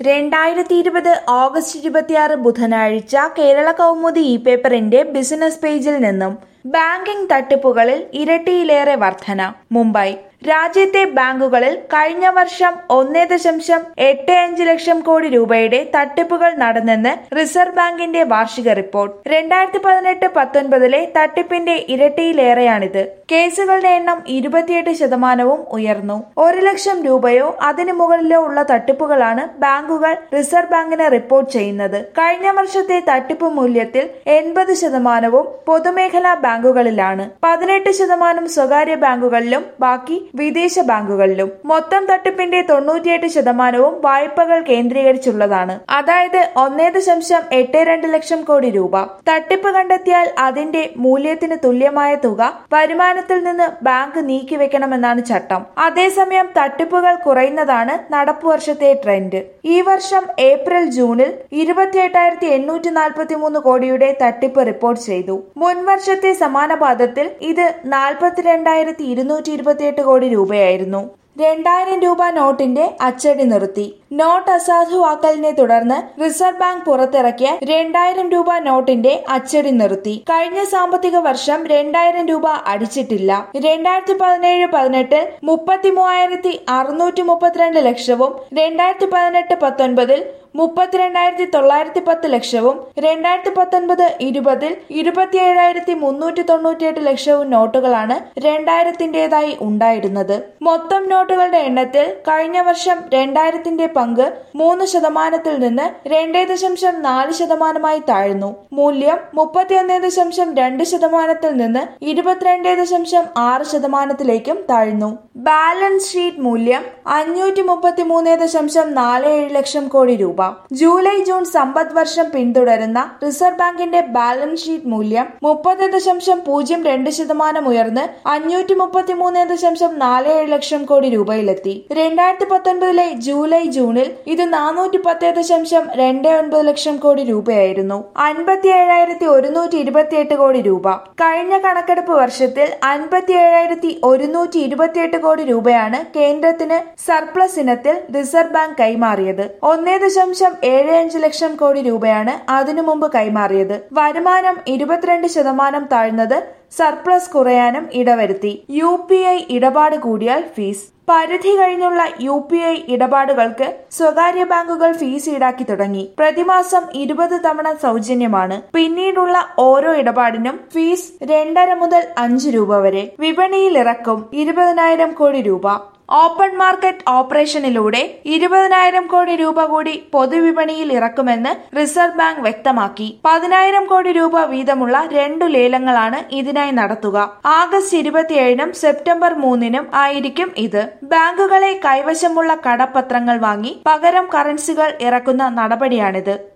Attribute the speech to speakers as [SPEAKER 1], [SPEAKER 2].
[SPEAKER 1] രണ്ടായിരത്തി ഇരുപത് ഓഗസ്റ്റ് ഇരുപത്തിയാറ് ബുധനാഴ്ച കേരള കൗമുദി ഇ പേപ്പറിന്റെ ബിസിനസ് പേജിൽ നിന്നും ബാങ്കിംഗ് തട്ടിപ്പുകളിൽ ഇരട്ടിയിലേറെ വർധന മുംബൈ രാജ്യത്തെ ബാങ്കുകളിൽ കഴിഞ്ഞ വർഷം ഒന്നേ ദശാംശം എട്ട് അഞ്ച് ലക്ഷം കോടി രൂപയുടെ തട്ടിപ്പുകൾ നടന്നെന്ന് റിസർവ് ബാങ്കിന്റെ വാർഷിക റിപ്പോർട്ട് രണ്ടായിരത്തി പതിനെട്ട് പത്തൊൻപതിലെ തട്ടിപ്പിന്റെ ഇരട്ടിയിലേറെയാണിത് കേസുകളുടെ എണ്ണം ഇരുപത്തിയെട്ട് ശതമാനവും ഉയർന്നു ഒരു ലക്ഷം രൂപയോ അതിനു മുകളിലോ ഉള്ള തട്ടിപ്പുകളാണ് ബാങ്കുകൾ റിസർവ് ബാങ്കിന് റിപ്പോർട്ട് ചെയ്യുന്നത് കഴിഞ്ഞ വർഷത്തെ തട്ടിപ്പ് മൂല്യത്തിൽ എൺപത് ശതമാനവും പൊതുമേഖലാ ബാങ്കുകളിലാണ് പതിനെട്ട് ശതമാനം സ്വകാര്യ ബാങ്കുകളിലും ബാക്കി വിദേശ ബാങ്കുകളിലും മൊത്തം തട്ടിപ്പിന്റെ തൊണ്ണൂറ്റിയെട്ട് ശതമാനവും വായ്പകൾ കേന്ദ്രീകരിച്ചുള്ളതാണ് അതായത് ഒന്നേ ദശാംശം എട്ട് രണ്ട് ലക്ഷം കോടി രൂപ തട്ടിപ്പ് കണ്ടെത്തിയാൽ അതിന്റെ മൂല്യത്തിന് തുല്യമായ തുക വരുമാനത്തിൽ നിന്ന് ബാങ്ക് നീക്കിവെക്കണമെന്നാണ് ചട്ടം അതേസമയം തട്ടിപ്പുകൾ കുറയുന്നതാണ് നടപ്പു വർഷത്തെ ട്രെൻഡ് ഈ വർഷം ഏപ്രിൽ ജൂണിൽ ഇരുപത്തിയെട്ടായിരത്തി എണ്ണൂറ്റി നാൽപ്പത്തി മൂന്ന് കോടിയുടെ തട്ടിപ്പ് റിപ്പോർട്ട് ചെയ്തു മുൻ വർഷത്തെ സമാന പാദത്തിൽ ഇത് നാൽപ്പത്തിരണ്ടായിരത്തി ഇരുന്നൂറ്റി ഇരുപത്തിയെട്ട് കോടി രൂപയായിരുന്നു രണ്ടായിരം രൂപ നോട്ടിന്റെ അച്ചടി നിർത്തി നോട്ട് അസാധുവാക്കലിനെ തുടർന്ന് റിസർവ് ബാങ്ക് പുറത്തിറക്കിയ രണ്ടായിരം രൂപ നോട്ടിന്റെ അച്ചടി നിർത്തി കഴിഞ്ഞ സാമ്പത്തിക വർഷം രണ്ടായിരം രൂപ അടിച്ചിട്ടില്ല രണ്ടായിരത്തി പതിനേഴ് പതിനെട്ടിൽ മുപ്പത്തി മൂവായിരത്തി അറുന്നൂറ്റി മുപ്പത്തിരണ്ട് ലക്ഷവും രണ്ടായിരത്തി പതിനെട്ട് പത്തൊൻപതിൽ മുപ്പത്തിരണ്ടായിരത്തി തൊള്ളായിരത്തി പത്ത് ലക്ഷവും രണ്ടായിരത്തി പത്തൊൻപത് ഇരുപതിൽ ഇരുപത്തിയേഴായിരത്തി മുന്നൂറ്റി തൊണ്ണൂറ്റിയെട്ട് ലക്ഷവും നോട്ടുകളാണ് രണ്ടായിരത്തിന്റേതായി ഉണ്ടായിരുന്നത് മൊത്തം നോട്ടുകളുടെ എണ്ണത്തിൽ കഴിഞ്ഞ വർഷം രണ്ടായിരത്തിന്റെ പങ്ക് മൂന്ന് ശതമാനത്തിൽ നിന്ന് രണ്ടേ ദശാംശം നാല് ശതമാനമായി താഴ്ന്നു മൂല്യം മുപ്പത്തിയൊന്ന് ദശാംശം രണ്ട് ശതമാനത്തിൽ നിന്ന് ഇരുപത്തിരണ്ട് ദശാംശം ആറ് ശതമാനത്തിലേക്കും താഴ്ന്നു ബാലൻസ് ഷീറ്റ് മൂല്യം അഞ്ഞൂറ്റി മുപ്പത്തി മൂന്ന് ദശാംശം നാല് ഏഴ് ലക്ഷം കോടി രൂപ ജൂലൈ ജൂൺ സമ്പദ് വർഷം പിന്തുടരുന്ന റിസർവ് ബാങ്കിന്റെ ബാലൻസ് ഷീറ്റ് മൂല്യം മുപ്പത് ദശാംശം പൂജ്യം രണ്ട് ശതമാനം ഉയർന്ന് അഞ്ഞൂറ്റി മുപ്പത്തി മൂന്ന് ദശാംശം നാല് ഏഴ് ലക്ഷം കോടി രൂപയിലെത്തി രണ്ടായിരത്തി പത്തൊൻപതിലെ ജൂലൈ ജൂണിൽ ഇത് നാനൂറ്റി പത്ത് ദശാംശം രണ്ട് ഒൻപത് ലക്ഷം കോടി രൂപയായിരുന്നു അൻപത്തി ഏഴായിരത്തി ഒരുന്നൂറ്റി ഇരുപത്തിയെട്ട് കോടി രൂപ കഴിഞ്ഞ കണക്കെടുപ്പ് വർഷത്തിൽ അൻപത്തി ഏഴായിരത്തി ഒരുന്നൂറ്റി ഇരുപത്തിയെട്ട് കോടി രൂപയാണ് കേന്ദ്രത്തിന് സർപ്ലസ് ഇനത്തിൽ റിസർവ് ബാങ്ക് കൈമാറിയത് ഒന്നേ ദശാംശം ഏഴ് അഞ്ച് ലക്ഷം കോടി രൂപയാണ് അതിനു മുമ്പ് കൈമാറിയത് വരുമാനം ഇരുപത്തിരണ്ട് ശതമാനം താഴ്ന്നത് സർപ്ലസ് കുറയാനും ഇടവരുത്തി യു പി ഐ ഇടപാട് കൂടിയാൽ ഫീസ് പരിധി കഴിഞ്ഞുള്ള യു പി ഐ ഇടപാടുകൾക്ക് സ്വകാര്യ ബാങ്കുകൾ ഫീസ് ഈടാക്കി തുടങ്ങി പ്രതിമാസം ഇരുപത് തവണ സൗജന്യമാണ് പിന്നീടുള്ള ഓരോ ഇടപാടിനും ഫീസ് രണ്ടര മുതൽ അഞ്ച് രൂപ വരെ വിപണിയിൽ ഇറക്കും ഇരുപതിനായിരം കോടി രൂപ ഓപ്പൺ മാർക്കറ്റ് ഓപ്പറേഷനിലൂടെ ഇരുപതിനായിരം കോടി രൂപ കൂടി പൊതുവിപണിയിൽ ഇറക്കുമെന്ന് റിസർവ് ബാങ്ക് വ്യക്തമാക്കി പതിനായിരം കോടി രൂപ വീതമുള്ള രണ്ടു ലേലങ്ങളാണ് ഇതിനായി നടത്തുക ആഗസ്റ്റ് ഇരുപത്തിയേഴിനും സെപ്റ്റംബർ മൂന്നിനും ആയിരിക്കും ഇത് ബാങ്കുകളെ കൈവശമുള്ള കടപ്പത്രങ്ങൾ വാങ്ങി പകരം കറൻസികൾ ഇറക്കുന്ന നടപടിയാണിത്